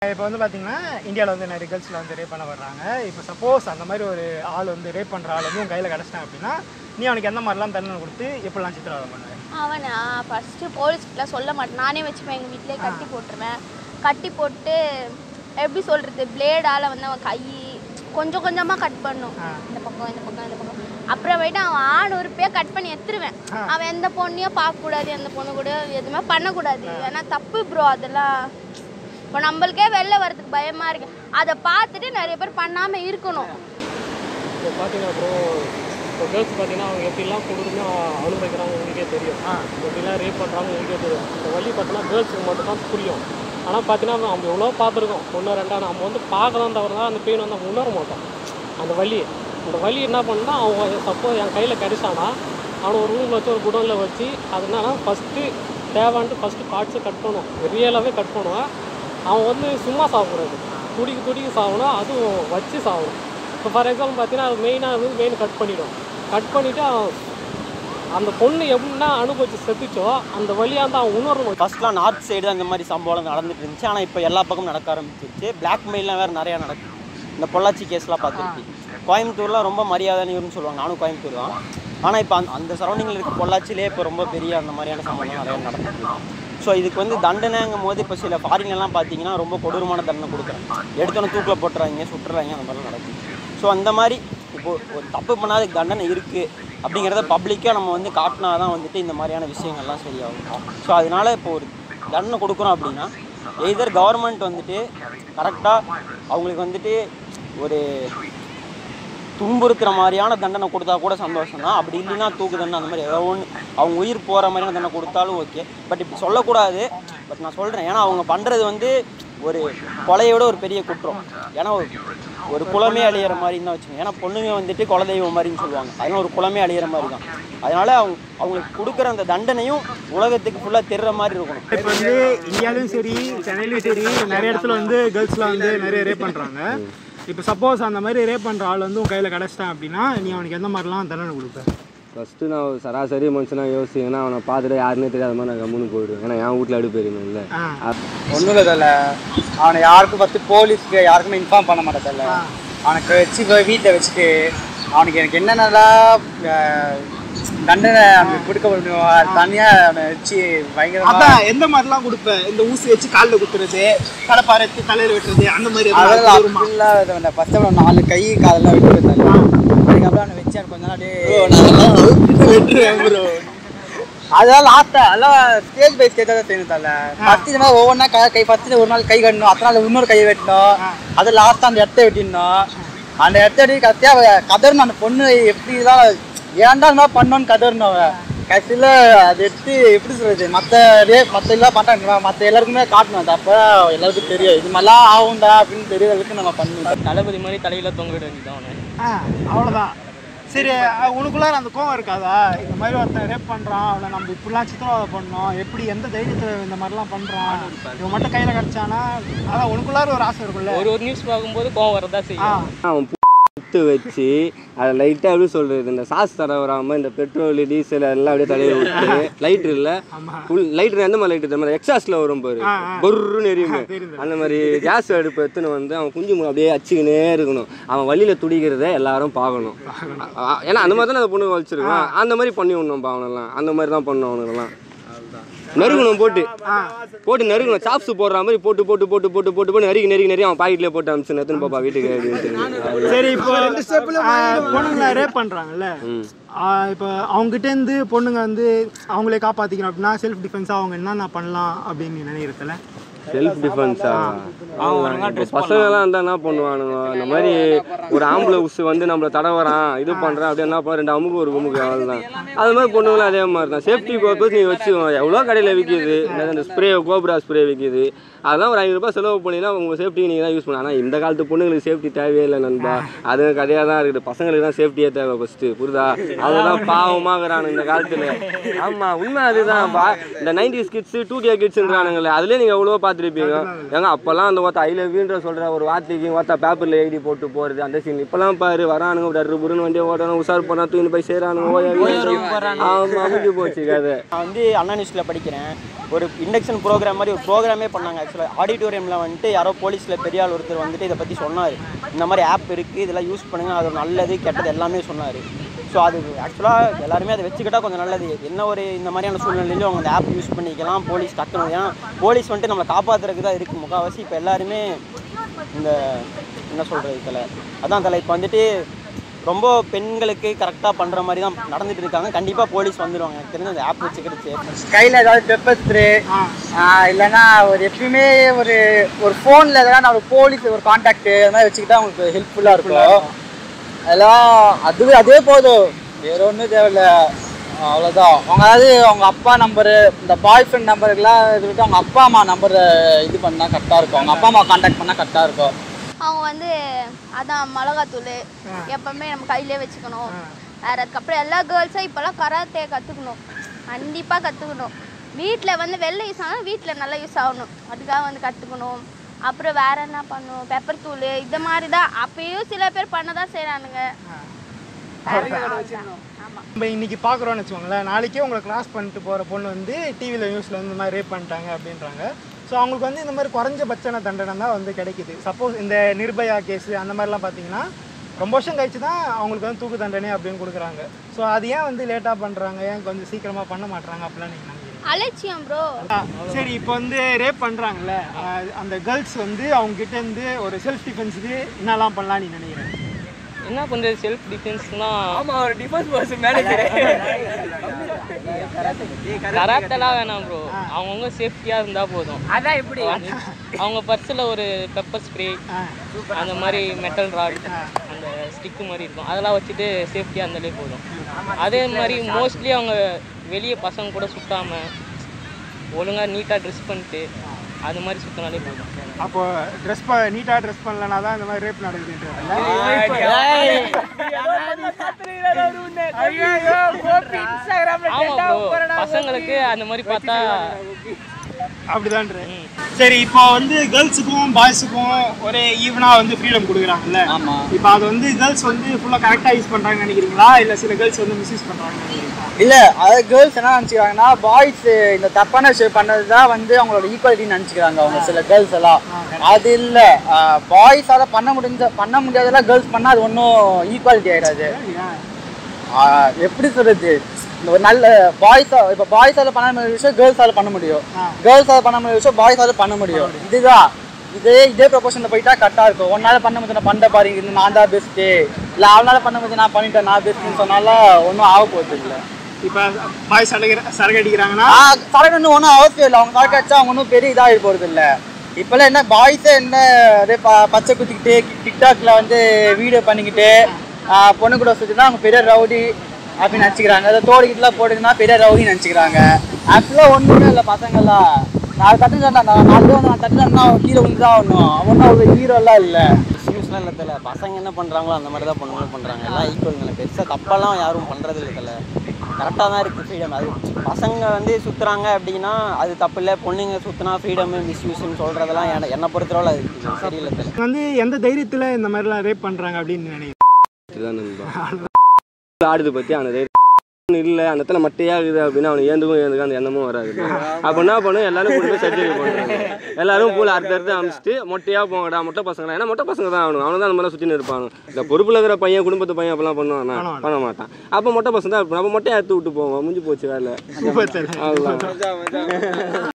இப்போ வந்து பார்த்தீங்கன்னா இந்தியாவில் வந்து நிறைய கேர்ள்ஸில் வந்து ரேப் பண்ண வர்றாங்க இப்போ சப்போஸ் அந்த மாதிரி ஒரு ஆள் வந்து ரேப் பண்ணுற ஆள் வந்து உன் கையில் கிடச்சிட்டான் அப்படின்னா நீ அவனுக்கு எந்த மாதிரிலாம் தண்டனை கொடுத்து எப்படிலாம் சித்திரவதை பண்ணுவேன் அவனா ஃபஸ்ட்டு போலீஸ்கிட்ட சொல்ல மாட்டேன் நானே வச்சுப்பேன் எங்கள் வீட்டிலே கட்டி போட்டுருவேன் கட்டி போட்டு எப்படி சொல்கிறது பிளேடால் வந்து அவன் கை கொஞ்சம் கொஞ்சமாக கட் பண்ணும் இந்த பக்கம் இந்த பக்கம் இந்த பக்கம் அப்புறமேட்டு அவன் ஆண் உறுப்பையே கட் பண்ணி எடுத்துருவேன் அவன் எந்த பொண்ணையும் பார்க்கக்கூடாது எந்த பொண்ணு கூட எதுவுமே பண்ணக்கூடாது ஏன்னா தப்பு ப்ரோ அதெல்லாம் இப்போ நம்மளுக்கே வெளில வர்றதுக்கு பயமாக இருக்கு அதை பார்த்துட்டு நிறைய பேர் பண்ணாமல் இருக்கணும் இப்போ பார்த்தீங்கன்னா ப்ரோ இப்போ கேர்ள்ஸ் பார்த்தீங்கன்னா அவங்க எப்படிலாம் கொடுக்குன்னு அனுபவிக்கிறாங்க உங்களுக்கே தெரியும் எப்படிலாம் ரேப் பண்ணுறாங்க உங்களுக்கே தெரியும் இப்போ வழி பார்த்தீங்கன்னா கேர்ள்ஸுக்கு மட்டும் தான் புரியும் ஆனால் பார்த்தீங்கன்னா நம்ம எவ்வளோ பார்த்துருக்கோம் ஒன்று ரெண்டா நம்ம வந்து பார்க்கலாம் தவிர தான் அந்த பெயின் வந்து நம்ம உணர மாட்டோம் அந்த வலி அந்த வலி என்ன பண்ணால் அவங்க சப்போஸ் என் கையில் கிடைச்சானா அவனை ஒரு ரூமில் வச்சு ஒரு குடோனில் வச்சு அது என்னன்னா ஃபஸ்ட்டு தேவைன்ட்டு ஃபஸ்ட்டு பார்ட்ஸை கட் பண்ணும் ரியலாகவே கட் பண்ணுவேன் அவன் வந்து சும்மா சாப்பிட்றது துடிக்கு துடிக்கு சாகணும் அதுவும் வச்சு சாகணும் இப்போ ஃபார் எக்ஸாம்பிள் பார்த்தீங்கன்னா அது மெயினாக வந்து மெயின் கட் பண்ணிடும் கட் பண்ணிவிட்டு அந்த பொண்ணு எப்படின்னா அனுபவிச்சு செத்துச்சோ அந்த வழியாக தான் அவன் உணரணும் ஃபர்ஸ்ட்லாம் நார்த் சைடு அந்த மாதிரி சம்பவம் நடந்துட்டு இருந்துச்சு ஆனால் இப்போ எல்லா பக்கமும் நடக்க ஆரம்பிச்சிருச்சு பிளாக்மெயிலாம் வேறு நிறையா நடக்குது இந்த பொள்ளாச்சி கேஸ்லாம் பார்த்துருக்கு கோயம்புத்தூர்லாம் ரொம்ப மரியாதைன்னு சொல்லுவாங்க நானும் கோயம்புத்தூர் தான் ஆனால் இப்போ அந்த அந்த சரௌண்டிங்கில் இருக்க பொள்ளாச்சிலே இப்போ ரொம்ப பெரிய அந்த மாதிரியான சம்பவம் நிறையா நடந்துட்டு ஸோ இதுக்கு வந்து தண்டனைங்கும் போது இப்போ சில ஃபாரின்லாம் பார்த்தீங்கன்னா ரொம்ப கொடூரமான தண்டனை கொடுக்குறாங்க எடுத்தோன்னே தூக்கில் போட்டுறாங்க சுட்டுறாங்க அந்த மாதிரிலாம் நடக்குது ஸோ அந்த மாதிரி இப்போ ஒரு தப்பு பண்ணாத தண்டனை இருக்குது அப்படிங்கிறத பப்ளிக்காக நம்ம வந்து காட்டினா தான் வந்துட்டு இந்த மாதிரியான விஷயங்கள்லாம் சரியாகும் ஸோ அதனால இப்போ ஒரு தண்டனை கொடுக்குறோம் அப்படின்னா எய்தர் கவர்மெண்ட் வந்துட்டு கரெக்டாக அவங்களுக்கு வந்துட்டு ஒரு துன்புறுத்துற மாதிரியான தண்டனை கொடுத்தா கூட சந்தோஷம் தான் அப்படி இல்லைன்னா தூக்கு தண்டனை அந்த மாதிரி ஏதோ ஒன்று அவங்க உயிர் போகிற மாதிரியான தண்டனை கொடுத்தாலும் ஓகே பட் இப்படி சொல்லக்கூடாது பட் நான் சொல்கிறேன் ஏன்னா அவங்க பண்ணுறது வந்து ஒரு கொலையோட ஒரு பெரிய குற்றம் ஏன்னா ஒரு ஒரு குலமே அழியிற மாதிரி தான் வச்சுக்கோங்க ஏன்னா பொண்ணுங்க வந்துட்டு குலதெய்வம் மாதிரின்னு சொல்லுவாங்க அதனால ஒரு குலமே அழியிற மாதிரி தான் அதனால அவங்க அவங்களுக்கு கொடுக்குற அந்த தண்டனையும் உலகத்துக்கு ஃபுல்லாக தெரிற மாதிரி இருக்கணும் இப்போ வந்து இந்தியாவிலும் சரி சென்னையிலும் சரி நிறைய இடத்துல வந்து கேர்ள்ஸ்லாம் வந்து நிறைய ரேப் பண்ணுறாங்க இப்போ சப்போஸ் அந்த மாதிரி ரேப் பண்ணுற ஆள் வந்து உன் கையில் கிடச்சிட்டான் அப்படின்னா நீ அவனுக்கு எந்த மாதிரிலாம் தண்டனை கொடுப்ப ஃபஸ்ட்டு நான் ஒரு சராசரி மனுஷனாக யோசிச்சேன்னா அவனை பார்த்துட்டு யாருன்னே தெரியாத மாதிரி நான் கம்முன்னு போயிடுவேன் ஏன்னா என் வீட்டில் அடுப்பு எரியுமே இல்லை ஒன்றும் இல்லை அவனை யாருக்கும் ஃபஸ்ட்டு போலீஸ்க்கு யாருக்குமே இன்ஃபார்ம் பண்ண மாட்டதில்ல அவனுக்கு வச்சு போய் வீட்டில் வச்சுட்டு அவனுக்கு எனக்கு என்னென்னலாம் அஹ், தண்டனை அவனுக்கு கொடுக்க முடியும் அது தனியாக அவனை வச்சு பயங்கரமாக அதான் எந்த மாதிரிலாம் கொடுப்ப இந்த ஊசி வச்சு காலில் குத்துறது தலைப்பாரத்து தலையில் வெட்டுறது அந்த மாதிரி எதாவது அதெல்லாம் கொடூரமா? அப்படிலாம் இது பண்ண ஃபஸ்ட்டு அவனை நாலு கை காலெல்லாம் விட்டு வந்தாங்க அதுக்கப்புறம் அவனை வச்சு அவன் கொஞ்ச நாள் அப்படியே வெட்டுறேன் bro. அதெல்லாம் லாஸ்ட்டா எல்லாம் ஸ்டேஜ் பை ஸ்டேஜாக தான் செய்யணும் தல ஃபர்ஸ்ட் இந்த மாதிரி ஒவ்வொன்றா கை கை ஃபர்ஸ்ட் ஒரு நாள் கை கட்டணும் அத்தனை நாள் இன்னொரு கை வெட்டணும் அது லாஸ்ட்டாக அந்த இடத்த வெட்டிடணும் அந்த இடத்த வெட்டி கத்தியாக கதறணும் அந்த பொண்ணு எப்படி தான் ஏன்டா இந்த மாதிரி பண்ணோன்னு கதறணும் அவ கடைசியில் அது எடுத்து எப்படி சொல்றது மற்ற ரே மற்ற எல்லாம் பண்ணுறாங்க மற்ற எல்லாருக்குமே காட்டணும் அது அப்போ எல்லாருக்கும் தெரியும் இது மாதிரிலாம் ஆகும்டா அப்படின்னு தெரியற அளவுக்கு நம்ம பண்ணணும் தளபதி மாதிரி தலையில் தொங்க விட வேண்டியது அவனை ஆ அவ்வளோதான் சரி அஹ், உனக்குள்ளார அந்த கோவம் இருக்காதா இந்த மாதிரி ஒருத்தன் ரேப் பண்ணுறான் அவனை நம்ம இப்படிலாம் சித்திரவதை பண்ணோம் எப்படி எந்த தைரியத்தில் இந்த மாதிரிலாம் பண்ணுறான் இவன் மட்டும் கையில் கிடச்சானா அதான் உனக்குள்ளார ஒரு ஆசை இருக்கும்ல ஒரு ஒரு நியூஸ் பார்க்கும்போது கோவம் வரதா ஆ செய்யும் அவன் புத்து வச்சு அதை லைட்டாக எப்படி சொல்கிறது இந்த சாஸ் தர வராமல் இந்த பெட்ரோல் டீசல் எல்லாம் அப்படியே தலையில் விட்டு லைட்ரு இல்லை ஃபுல் லைட்ரு எந்த மாதிரி லைட்டு தெரியுமா எக்ஸாஸ்டில் வரும் பாரு பொருன்னு எரியுமே அந்த மாதிரி கேஸ் அடுப்பு எடுத்துன்னு வந்து அவன் குஞ்சு மு- அப்படியே அச்சுக்கினே இருக்கணும் அவன் வழியில் துடிக்கிறத எல்லாரும் பார்க்கணும் அ- ஏன்னா அந்த மாதிரி தானே அந்த பொண்ணு வச்சிருக்கான் அந்த மாதிரி பண்ணி விடணும் அவனெல்லாம் அந்த மாதிரி தான் பண்ணும் அவனுங்கெல்லாம் நறுக்கணும் போட்டு போட்டு நறுக்கணும் சாப்ஸ் போடுற மாதிரி போட்டு போட்டு போட்டு போட்டு போட்டு போட்டு நறுக்கி நறுக்கி நறுக்கி அவன் பாக்கெட்லேயே போட்டு அமிச்சு நத்துன்னு பாப்பா வீட்டுக்கு அப்படின்னு சரி இப்போ பொண்ணுங்களை ரேப் பண்ணுறாங்கல்ல இப்போ அவங்ககிட்ட இருந்து பொண்ணுங்க வந்து அவங்களே காப்பாற்றிக்கணும் அப்படின்னா செல்ஃப் டிஃபென்ஸாக அவங்க என்னென்ன பண்ணலாம் அப்படின்னு நீ நினைக்கிறதுல செல்ஃப் டிஃபென்ஸா இப்போ பசங்கெல்லாம் இருந்தால் என்ன பண்ணுவானுங்க இந்த மாதிரி ஒரு ஆம்பளை உசு வந்து நம்மளை தடவறான் இது பண்ணுறான் அப்படியே என்ன பண்ண ரெண்டு அமுக்கு ஒரு குமுக்கு அவ்வளோதான் அது மாதிரி பொண்ணுங்களும் அதே மாதிரி தான் சேஃப்டி பர்பஸ் நீ வச்சுக்கோ எவ்வளோ கடையில் விற்கிது இந்த ஸ்ப்ரே கோப்ரா ஸ்ப்ரே விற்கிது அதெல்லாம் ஒரு ஐநூறுரூபா செலவு பண்ணினா உங்கள் சேஃப்டி நீங்கள் தான் யூஸ் பண்ணலாம் ஆனால் இந்த காலத்து பொண்ணுங்களுக்கு சேஃப்டி தேவையே இல்லை நண்பா அது கடையாக தான் இருக்குது பசங்களுக்கு தான் சேஃப்டியே தேவை ஃபஸ்ட்டு புரியுதா அதுதான் பாவமாகறானு இந்த காலத்தில் ஆமாம் உண்மை அதுதான் பா இந்த நைன்டிஸ் கிட்ஸு டூ கே கிட்ஸுன்றானுங்களே அதுலேயே நீங்கள் எவ்வளோ பார்த்துருப்பீங்க ஏங்க அப்போல்லாம் அந்த ஒருத்த ஐ லவ் யூன்ற சொல்கிற ஒரு வார்த்தைக்கு ஒருத்த பேப்பரில் எழுதி போட்டு போகிறது அந்த சீன் இப்போலாம் பாரு வரானுங்க டர்ரு புருன்னு வண்டியை ஓட்டணும் உஷார் பண்ணா தூக்கி போய் சேரானுங்க ஆமாம் முடிஞ்சு போச்சு கதை நான் வந்து அண்ணா நியூஸில் படிக்கிறேன் ஒரு இண்டக்ஷன் ப்ரோக்ராம் மாதிரி ஒரு ப்ரோக்ராமே பண்ணாங்க ஆக்சுவலாக ஆடிட்டோரியமில் வந்துட்டு யாரோ போலீஸில் பெரிய ஆள் ஒருத்தர் வந்துட்டு இதை பற்றி சொன்னார் இந்த மாதிரி ஆப் இருக்குது இதெல்லாம் யூஸ் பண்ணுங்கள் அது ஒரு நல்லது கெட்டது எல்லாமே சொன்னார் ஸோ அது ஆக்சுவலாக எல்லாருமே அதை வச்சுக்கிட்டா கொஞ்சம் நல்லது என்ன ஒரு இந்த மாதிரியான சூழ்நிலையிலும் அவங்க அந்த ஆப் யூஸ் பண்ணிக்கலாம் போலீஸ் டக்குனு ஏன்னா போலீஸ் வந்துட்டு நம்மளை காப்பாற்றுறதுக்கு தான் இருக்குது முக்கால்வாசி இப்போ எல்லாருமே இந்த என்ன சொல்கிறது தலை அதான் தலை இப்போ வந்துட்டு ரொம்ப பெண்களுக்கு கரெக்டாக பண்ணுற மாதிரி தான் நடந்துட்டு இருக்காங்க கண்டிப்பாக போலீஸ் வந்துடுவாங்க எனக்கு தெரிஞ்ச அந்த ஆப் வச்சுக்கிறது கையில் ஏதாவது பெப்பர் ஸ்ப்ரே இல்லைன்னா ஒரு எப்பயுமே ஒரு ஒரு ஃபோனில் எதனா நான் ஒரு போலீஸ் ஒரு கான்டாக்ட் அது மாதிரி வச்சுக்கிட்டா உங்களுக்கு ஹெல்ப்ஃபுல்லாக இருக்கும் அதெல்லாம் அதுவே அதே போதும் வேற ஒன்றும் தேவையில்ல அவ்வளோதான் அவங்க அதாவது அவங்க அப்பா நம்பரு இந்த பாய் ஃப்ரெண்ட் நம்பருக்குலாம் இது விட்டு அவங்க அப்பா அம்மா நம்பரை இது பண்ணால் கரெக்டாக இருக்கும் அவங்க அப்பா அம்மா கான்டாக்ட் பண்ணால் கரெக்டாக இருக்கும் அவங்க வந்து அதான் மிளகாத்தூள் எப்பவுமே நம்ம கையிலே வச்சுக்கணும் வேற அதுக்கப்புறம் எல்லா கேர்ள்ஸும் இப்போல்லாம் கராத்தே கற்றுக்கணும் கண்டிப்பாக கற்றுக்கணும் வீட்டில் வந்து வெளில யூஸ் ஆனால் வீட்டில் நல்லா யூஸ் ஆகணும் அதுக்காக வந்து கற்றுக்கணும் அப்புறம் வேற என்ன பண்ணணும் பெப்பர் தூள் இந்த மாதிரி தான் அப்பயும் சில பேர் பண்ண தான் செய்கிறானுங்க ஆமாம் நம்ம இன்னைக்கு பார்க்குறோன்னு வச்சுக்கோங்களேன் நாளைக்கே உங்களை கிராஸ் பண்ணிட்டு போகிற பொண்ணு வந்து டிவியில் நியூஸில் வந்து இந்த மாதிரி ரேப் பண்ணிட்டாங்க அப்படின்றாங்க ஸோ அவங்களுக்கு வந்து இந்த மாதிரி குறைஞ்சபட்சன தண்டனை தான் வந்து கிடைக்குது சப்போஸ் இந்த நிர்பயா கேஸு அந்த மாதிரிலாம் பார்த்தீங்கன்னா ரொம்ப வருஷம் கழிச்சு தான் அவங்களுக்கு வந்து தூக்கு தண்டனை அப்படின்னு கொடுக்குறாங்க ஸோ அது ஏன் வந்து லேட்டாக பண்ணுறாங்க ஏன் கொஞ்சம் சீக்கிரமாக பண்ண மாட்றாங்க அப்படிலாம் நீங்கள் நினைக்கிறீங்க அலட்சியம் ப்ரோ சரி இப்போ வந்து ரேப் பண்ணுறாங்கல்ல அந்த கேர்ள்ஸ் வந்து அவங்க கிட்ட இருந்து ஒரு செல்ஃப் டிஃபென்ஸுக்கு என்னெல்லாம் பண்ணலாம் நீ நினைக்கிறேன் என்ன பண்ணுறது செல்ஃப் டிஃபென்ஸ்னா ஆமாம் ஒரு டிஃபென்ஸ் பர்சன் மேனேஜர் கராத்தெல்லாம் வேணாம் ப்ரோ அவங்கவுங்க சேஃப்டியாக இருந்தால் போதும் அதான் எப்படி அவங்க பர்ஸில் ஒரு பெப்பர் ஸ்ப்ரே அந்த மாதிரி மெட்டல் ராட் அந்த ஸ்டிக்கு மாதிரி இருக்கும் அதெல்லாம் வச்சுட்டு சேஃப்டியாக இருந்தாலே போதும் அதே மாதிரி மோஸ்ட்லி அவங்க வெளியே பசங்க கூட சுத்தாமல் ஒழுங்காக நீட்டாக ட்ரெஸ் பண்ணிட்டு அது மாதிரி சுற்றினாலே போதும் அப்போ ட்ரெஸ் ப நீட்டாக ட்ரெஸ் பண்ணலனா தான் இந்த மாதிரி ரேப் நடக்குதுன்ட்டு ஆமாம் ப்ரோ பசங்களுக்கு அந்த மாதிரி பார்த்தா அப்படிதான்ற சரி இப்போ வந்து கேர்ள்ஸுக்கும் பாய்ஸுக்கும் ஒரே ஈவனா வந்து ஃப்ரீடம் கொடுக்குறாங்கல்ல ஆமா இப்போ அது வந்து கேர்ள்ஸ் வந்து ஃபுல்லாக கரெக்டாக யூஸ் பண்ணுறாங்கன்னு நினைக்கிறீங்களா இல்லை சில கேர்ள்ஸ் வந்து மிஸ்யூஸ் பண்ணுறாங்கன்னு நினைக்கிறீங்களா இல்ல அதாவது கேர்ள்ஸ் என்ன நினச்சிக்கிறாங்கன்னா பாய்ஸ் இந்த தப்பான விஷயம் பண்ணது தான் வந்து அவங்களோட ஈக்குவாலிட்டின்னு நினச்சிக்கிறாங்க அவங்க சில கேர்ள்ஸ் எல்லாம் அது இல்ல பாய்ஸால பண்ண முடிஞ்ச பண்ண முடியாதெல்லாம் கேர்ள்ஸ் பண்ணா அது ஒன்றும் ஈக்குவாலிட்டி ஆயிடாது ஆஹ் எப்படி சொல்றது இந்த ஒரு நல்ல பாய்ஸா இப்போ பாய்ஸால பண்ண முடியாத விஷயம் கேர்ள்ஸால பண்ண முடியும் கேர்ள்ஸால பண்ண முடியாத விஷயம் பாய்ஸால பண்ண முடியும் இதுதான் இதே இதே ப்ரொபோஷனில் போயிட்டா கரெக்டாக இருக்கும் ஒன்னால பண்ண முடியாது நான் பண்ண பாருங்க இது நான் தான் பெஸ்ட்டு இல்லை அவனால பண்ண முடியாது நான் பண்ணிட்டேன் நான் பெஸ்ட்டுன்னு சொன்னால ஒன்றும் ஆக போகிறது இல்லை இப்போ பாய்ஸ் அடிக்கிற சரக்கு அடிக்கிறாங்கன்னா சரக்கு ஒன்றும் ஒன்றும் அவசியம் இல்லை அவங்க சரக்கு அடிச்சா அவங்க ஒன்றும் பெரிய இதாக போகிறது இல்லை இப்போல்லாம் என்ன பாய்ஸே என்ன அப்படியே ப பச்சை குத்திக்கிட்டு டிக்டாக்ல வந்து வீடியோ பண்ணிக்கிட்டு ஆஹ் பொண்ணு கூட சுற்றினா அவங்க பெரிய ரவுடி அப்படின்னு நினச்சிக்கிறாங்க அதை தோடிக்கிட்டுலாம் போடுதுன்னா பெரிய ரவுடின்னு நினச்சிக்கிறாங்க ஆக்சுவலாக ஒன்றுமே இல்லை பசங்கள்லாம் நான் தட்டு நான் நாலு வந்து நான் தட்டு கீழே விழுந்து தான் ஆகணும் ஒன்றும் அவ்வளோ ஹீரோலாம் இல்லை மிஸ்யூஸ்லாம் இல்லை தெரியல பசங்க என்ன பண்ணுறாங்களோ அந்த மாதிரி தான் பொண்ணுங்களும் பண்ணுறாங்க எல்லாம் ஈக்குவல் தானே பெருசாக தப்பெல்லாம் யாரும் பண்ணுறது இல்லை தெரியல கரெக்டாக தான் இருக்குது ஃப்ரீடம் அது பசங்க வந்து சுற்றுறாங்க அப்படின்னா அது தப்பு இல்லை பொண்ணுங்க சுற்றினா ஃப்ரீடம் மிஸ்யூஸ்ன்னு சொல்கிறதெல்லாம் என்ன என்னை பொறுத்தளவில் அது சரியில்லை தெரியல வந்து எந்த தைரியத்தில் இந்த மாதிரிலாம் ரேப் பண்ணுறாங்க அப்படின்னு நினைக்கிறேன் இதுதான் நண்பா ஆடுது பற்றி அந்த தைரியம் இல்லை அந்த இடத்துல மட்டையா இருக்குது அப்படின்னா அவனுக்கு ஏந்துக்கும் ஏந்துக்கும் அந்த எண்ணமும் வராது அப்போ என்ன பண்ணும் எல்லாரும் கூட போய் சர்ஜரி பண்ணுறாங்க எல்லாரும் பூல அடுத்த அடுத்து அமிச்சிட்டு மொட்டையா போங்கடா மொட்டை பசங்களா ஏன்னா மொட்டை பசங்க தான் ஆகணும் அவனு தான் அந்த மாதிரிலாம் சுற்றின்னு இருப்பாங்க இந்த பொறுப்பில் இருக்கிற பையன் குடும்பத்து பையன் அப்பெல்லாம் பண்ணுவானா பண்ண மாட்டான் அப்போ மொட்டை பசங்க தான் இருப்பான் அப்போ மொட்டையை எடுத்து விட்டு போவோம் முடிஞ்சு போச்சு வேலை சூப்பர் தெரியல அவ்வளோதான்